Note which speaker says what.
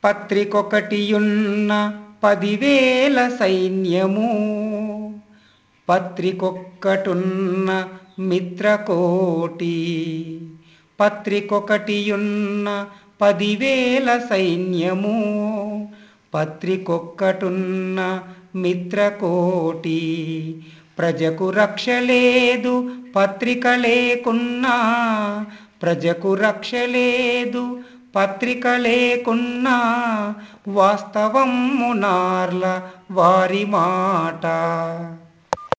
Speaker 1: పత్రికొకటియున్న పదివేల సైన్యము పత్రికొక్కటున్న మిత్రకోటి పత్రికొకటియున్న పదివేల సైన్యము పత్రికొక్కటున్న మిత్రకోటి ప్రజకు రక్ష లేదు పత్రిక లేకున్నా ప్రజకు రక్ష లేదు పత్రిక లేకున్నా వాస్తవము నార్ల వారి మాట